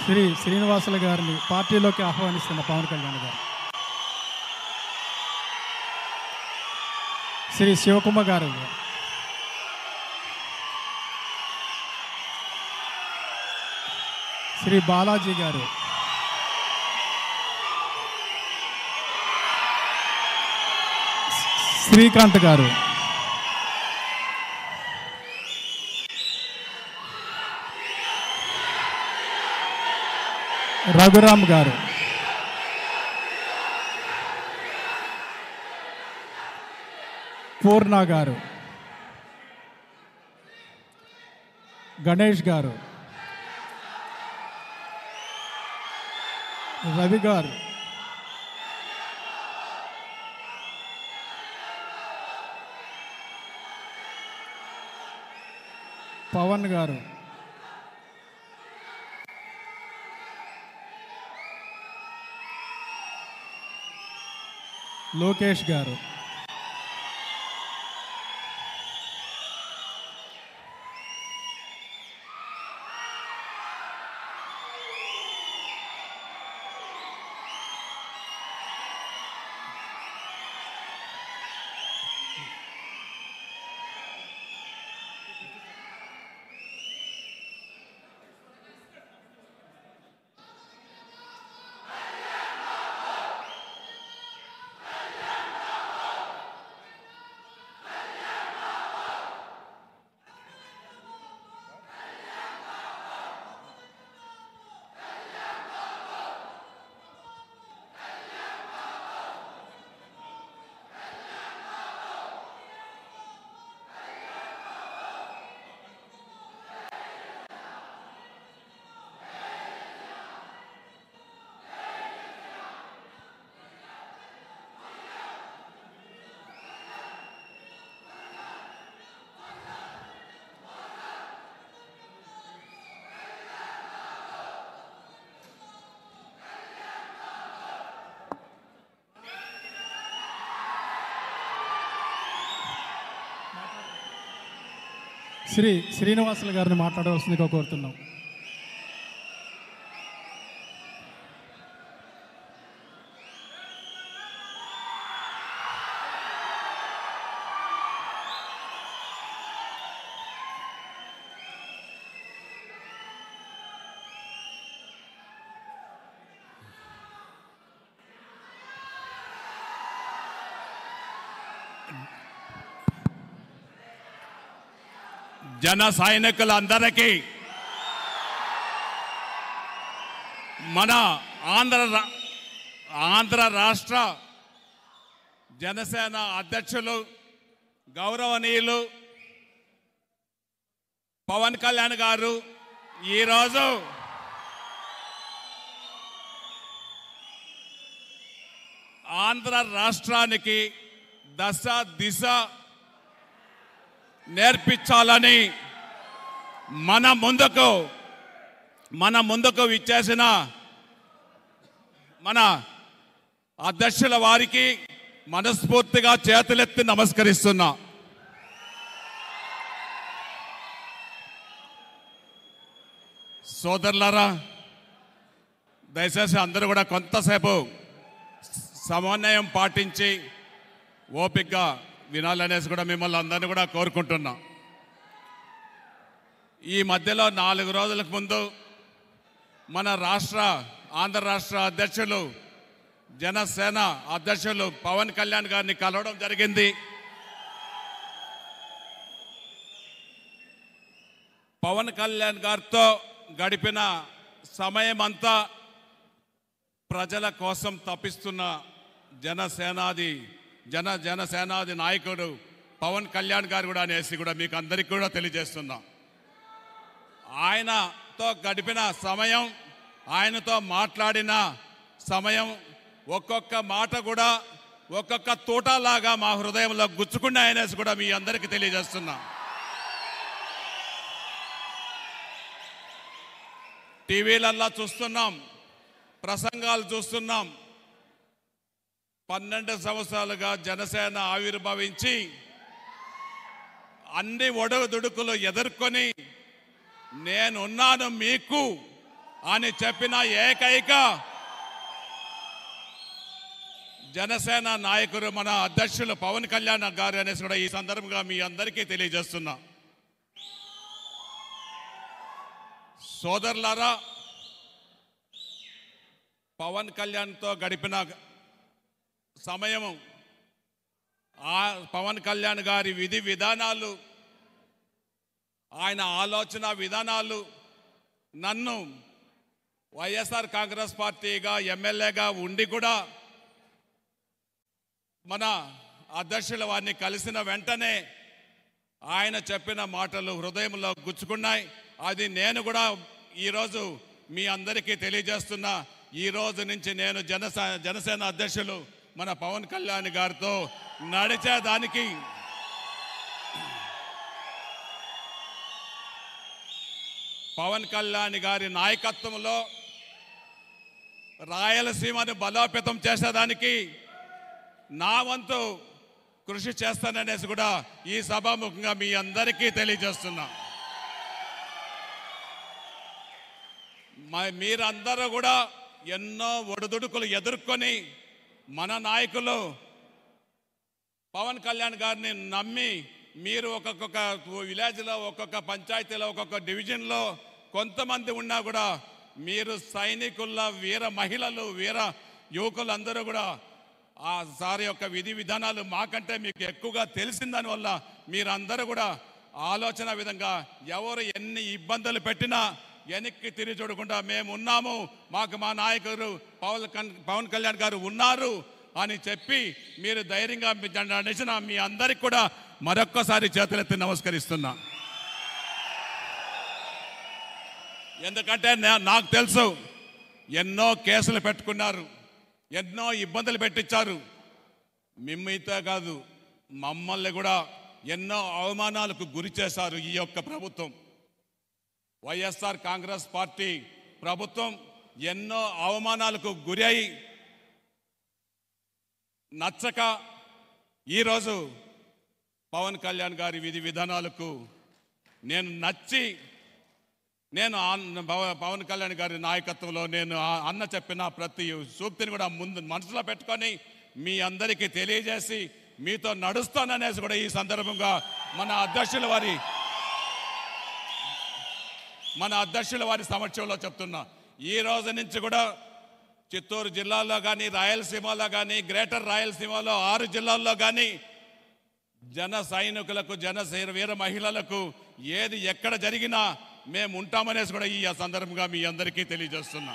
శ్రీ శ్రీనివాసులు గారిని పార్టీలోకి ఆహ్వానిస్తున్న పవన్ కళ్యాణ్ గారు శ్రీ శివకుమార్ గారు శ్రీ బాలాజీ గారు శ్రీకాంత్ గారు రఘురామ్ గారు పూర్ణ గారు గణేష్ గారు రవి గారు పవన్ గారు లోకేష్ గారు శ్రీ శ్రీనివాసులు గారిని మాట్లాడవలసిందిగా కోరుతున్నాం జన సైనికులందరికీ మన ఆంధ్ర రా- ఆంధ్ర రాష్ట్ర జనసేన అధ్యక్షులు గౌరవనీయులు పవన్ కళ్యాణ్ గారు ఈరోజు ఆంధ్ర రాష్ట్రానికి దశ దిశ నేర్పించాలని మన ముందుకు మన ముందుకు విచ్చేసిన మన అధ్యక్షుల వారికి మనస్ఫూర్తిగా చేతులెత్తి నమస్కరిస్తున్నా సోదరులారా దయచేసి అందరూ కూడా కొంతసేపు సమన్వయం పాటించి ఓపికగా వినాలనేసి కూడా మిమ్మల్ని అందరినీ కూడా కోరుకుంటున్నా ఈ మధ్యలో నాలుగు రోజులకు ముందు మన రాష్ట్ర ఆంధ్ర రాష్ట్ర అధ్యక్షులు జనసేన అధ్యక్షులు పవన్ కళ్యాణ్ గారిని కలవడం జరిగింది పవన్ కళ్యాణ్ గారితో గడిపిన సమయం అంతా ప్రజల కోసం తప్పిస్తున్న జనసేనాది జన జనసేనాది నాయకుడు పవన్ కళ్యాణ్ గారు కూడా అనేసి కూడా మీకు అందరికీ కూడా తెలియజేస్తున్నా ఆయనతో గడిపిన సమయం ఆయనతో మాట్లాడిన సమయం ఒక్కొక్క మాట కూడా ఒక్కొక్క తోటలాగా మా హృదయంలో గుచ్చుకున్నాయనేసి కూడా మీ అందరికీ తెలియజేస్తున్నా టీవీలల్లో చూస్తున్నాం ప్రసంగాలు చూస్తున్నాం పన్నెండు సంవత్సరాలుగా జనసేన ఆవిర్భవించి అన్ని ఒడవు దుడుకులు ఎదుర్కొని నేనున్నాను మీకు అని చెప్పిన ఏకైక జనసేన నాయకుడు మన అధ్యక్షులు పవన్ కళ్యాణ్ గారు అనేసి కూడా ఈ సందర్భంగా మీ అందరికీ తెలియజేస్తున్నా సోదరులారా పవన్ కళ్యాణ్తో గడిపిన సమయం ఆ పవన్ కళ్యాణ్ గారి విధి విధానాలు ఆయన ఆలోచన విధానాలు నన్ను వైఎస్ఆర్ కాంగ్రెస్ పార్టీగా ఎమ్మెల్యేగా ఉండి కూడా మన అధ్యక్షుల వారిని కలిసిన వెంటనే ఆయన చెప్పిన మాటలు హృదయంలో గుచ్చుకున్నాయి అది నేను కూడా ఈరోజు మీ అందరికీ తెలియజేస్తున్నా ఈ రోజు నుంచి నేను జనసే జనసేన అధ్యక్షులు మన పవన్ కళ్యాణ్ గారితో నడిచేదానికి పవన్ కళ్యాణ్ గారి నాయకత్వంలో రాయలసీమను బలోపేతం చేసేదానికి నా వంతు కృషి చేస్తాననేసి కూడా ఈ సభాముఖంగా మీ అందరికీ తెలియజేస్తున్నా మ- మీరందరూ కూడా ఎన్నో ఒడిదుడుకులు ఎదుర్కొని మన నాయకులు పవన్ కళ్యాణ్ గారిని నమ్మి మీరు ఒక్కొక్క విలేజ్లో ఒక్కొక్క పంచాయతీలో ఒక్కొక్క డివిజన్లో కొంతమంది ఉన్నా కూడా మీరు సైనికుల వీర మహిళలు వీర యువకులు అందరూ కూడా ఆ సార్ యొక్క విధి విధానాలు మాకంటే మీకు ఎక్కువగా తెలిసిన దానివల్ల మీరందరూ కూడా ఆలోచన విధంగా ఎవరు ఎన్ని ఇబ్బందులు పెట్టినా వెనక్కి తిరిగి చూడకుండా మేము ఉన్నాము మాకు మా నాయకుడు పవన్ కన్- పవన్ కళ్యాణ్ గారు ఉన్నారు అని చెప్పి మీరు ధైర్యంగా మీ జెండా నడిచిన మీ అందరికి కూడా మరొక్కసారి చేతులెత్తి నమస్కరిస్తున్నా ఎందుకంటే నా- నాకు తెలుసు ఎన్నో కేసులు పెట్టుకున్నారు ఎన్నో ఇబ్బందులు పెట్టించారు మిమ్మల్తో కాదు మమ్మల్ని కూడా ఎన్నో అవమానాలకు గురి చేశారు ఈ యొక్క ప్రభుత్వం వైఎస్ఆర్ కాంగ్రెస్ పార్టీ ప్రభుత్వం ఎన్నో అవమానాలకు గురి అయి నచ్చక ఈరోజు పవన్ కళ్యాణ్ గారి విధి విధానాలకు నేను నచ్చి నేను అన్న- పవ- పవన్ కళ్యాణ్ గారి నాయకత్వంలో నేను ఆ అన్న చెప్పిన ప్రతి సూక్తిని కూడా ముందు మనసులో పెట్టుకొని మీ అందరికీ తెలియజేసి మీతో నడుస్తాననేసి కూడా ఈ సందర్భంగా మన అధ్యక్షుల వారి మన అధ్యక్షుల వారి సమక్షంలో చెప్తున్నా ఈ రోజు నుంచి కూడా చిత్తూరు జిల్లాలో కానీ రాయలసీమలో కానీ గ్రేటర్ రాయలసీమలో ఆరు జిల్లాల్లో కానీ జన సైనికులకు జన సైర- వీర మహిళలకు ఏది ఎక్కడ జరిగినా మేము ఉంటామనేసి కూడా ఈ సందర్భంగా మీ అందరికీ తెలియజేస్తున్నా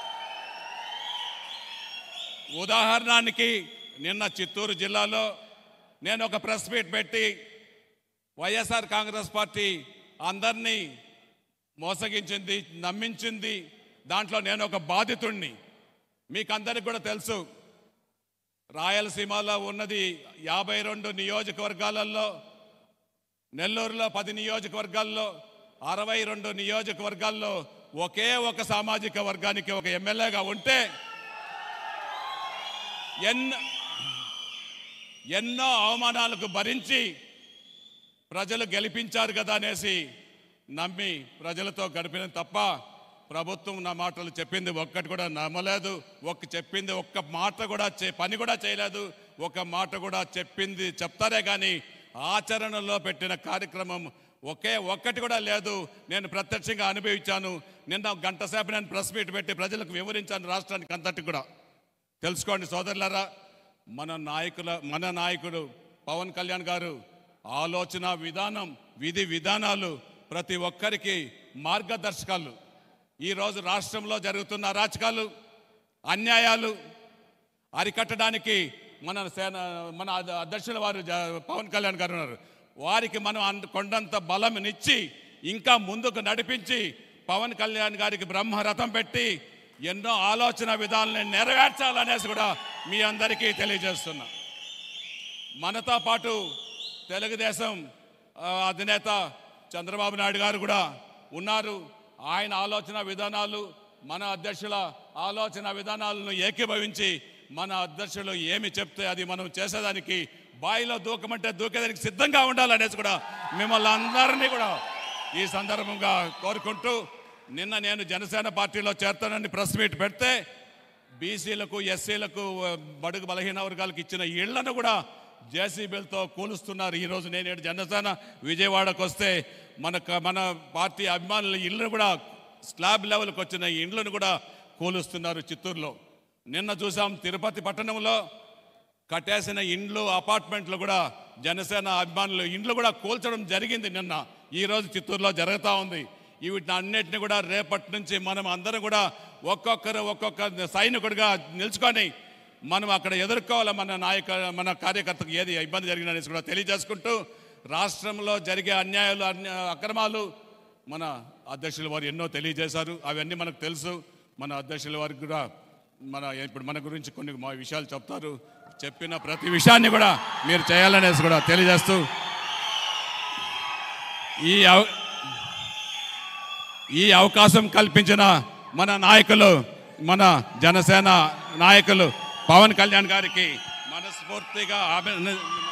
ఉదాహరణకి నిన్న చిత్తూరు జిల్లాలో నేను ఒక ప్రెస్ మీట్ పెట్టి వైఎస్ఆర్ కాంగ్రెస్ పార్టీ అందరినీ మోసగించింది నమ్మించింది దాంట్లో నేను ఒక బాధితుణ్ణి మీకు అందరికి కూడా తెలుసు రాయలసీమలో ఉన్నది యాభై రెండు నియోజకవర్గాలలో నెల్లూరులో పది నియోజకవర్గాల్లో అరవై రెండు నియోజకవర్గాల్లో ఒకే ఒక సామాజిక వర్గానికి ఒక ఎమ్మెల్యేగా ఉంటే ఎన్నో ఎన్నో అవమానాలకు భరించి ప్రజలు గెలిపించారు కదా అనేసి నమ్మి ప్రజలతో గడిపిన తప్ప ప్రభుత్వం నా మాటలు చెప్పింది ఒక్కటి కూడా నమ్మలేదు ఒక్క చెప్పింది ఒక్క మాట కూడా చే- పని కూడా చేయలేదు ఒక మాట కూడా చెప్పింది చెప్తారే కానీ ఆచరణలో పెట్టిన కార్యక్రమం ఒకే ఒక్కటి కూడా లేదు నేను ప్రత్యక్షంగా అనుభవించాను నిన్న గంట సేపు నేను ప్రెస్ మీట్ పెట్టి ప్రజలకు వివరించాను రాష్ట్రానికి అంతటి కూడా తెలుసుకోండి సోదరులారా మన నాయకుల మన నాయకుడు పవన్ కళ్యాణ్ గారు ఆలోచన విధానం విధి విధానాలు ప్రతి ఒక్కరికి మార్గదర్శకాలు ఈరోజు రాష్ట్రంలో జరుగుతున్న అరాచకాలు అన్యాయాలు అరికట్టడానికి మన సేన మన అధ- అధ్యక్షుల వారు జ- పవన్ కళ్యాణ్ గారు ఉన్నారు వారికి మనం అంత- కొండంత బలంనిచ్చి ఇంకా ముందుకు నడిపించి పవన్ కళ్యాణ్ గారికి బ్రహ్మరథం పెట్టి ఎన్నో ఆలోచన విధానాలను నెరవేర్చాలనేసి కూడా మీ అందరికీ తెలియజేస్తున్నా మనతో పాటు తెలుగుదేశం ఆ, అధినేత చంద్రబాబు నాయుడు గారు కూడా ఉన్నారు ఆయన ఆలోచన విధానాలు మన అధ్యక్షుల ఆలోచన విధానాలను ఏకీభవించి మన అధ్యక్షులు ఏమి చెప్తే అది మనం చేసేదానికి బాయిలో దూకమంటే దూకేదానికి సిద్ధంగా ఉండాలనేసి కూడా మిమ్మల్ని అందరినీ కూడా ఈ సందర్భంగా కోరుకుంటూ నిన్న నేను జనసేన పార్టీలో చేరతానని ప్రెస్ మీట్ పెడితే బీసీలకు ఎస్సీలకు బడుగు బలహీన వర్గాలకు ఇచ్చిన ఇళ్లను కూడా జేసీబీలతో కూలుస్తున్నారు ఈరోజు నేను ఈడ జనసేన విజయవాడకు వస్తే మన క- మన పార్టీ అభిమానుల ఇళ్ళను కూడా స్లాబ్ లెవెల్కి వచ్చిన ఈ ఇండ్లను కూడా కూలుస్తున్నారు చిత్తూరులో నిన్న చూసాం తిరుపతి పట్టణంలో కట్టేసిన ఇండ్లు అపార్ట్మెంట్లు కూడా జనసేన అభిమానులు ఇండ్లు కూడా కూల్చడం జరిగింది నిన్న ఈ రోజు చిత్తూరులో జరుగుతూ ఉంది ఈ వీటిని అన్నిటిని కూడా రేపటి నుంచి మనం అందరం కూడా ఒక్కొక్కరు ఒక్కొక్క సైనికుడిగా నిలుచుకొని మనం అక్కడ ఎదుర్కోవాలి మన నాయక మన కార్యకర్తకు ఏది ఇబ్బంది జరిగిందనేసి కూడా తెలియజేసుకుంటూ రాష్ట్రంలో జరిగే అన్యాయాలు అన్య అక్రమాలు మన అధ్యక్షుల వారు ఎన్నో తెలియజేశారు అవన్నీ మనకు తెలుసు మన అధ్యక్షుల వారికి కూడా మన ఇప్పుడు మన గురించి కొన్ని మా విషయాలు చెప్తారు చెప్పిన ప్రతి విషయాన్ని కూడా మీరు చేయాలనేసి కూడా తెలియజేస్తూ ఈ అవ- ఈ అవకాశం కల్పించిన మన నాయకులు మన జనసేన నాయకులు పవన్ కళ్యాణ్ గారికి మనస్ఫూర్తిగా అభి-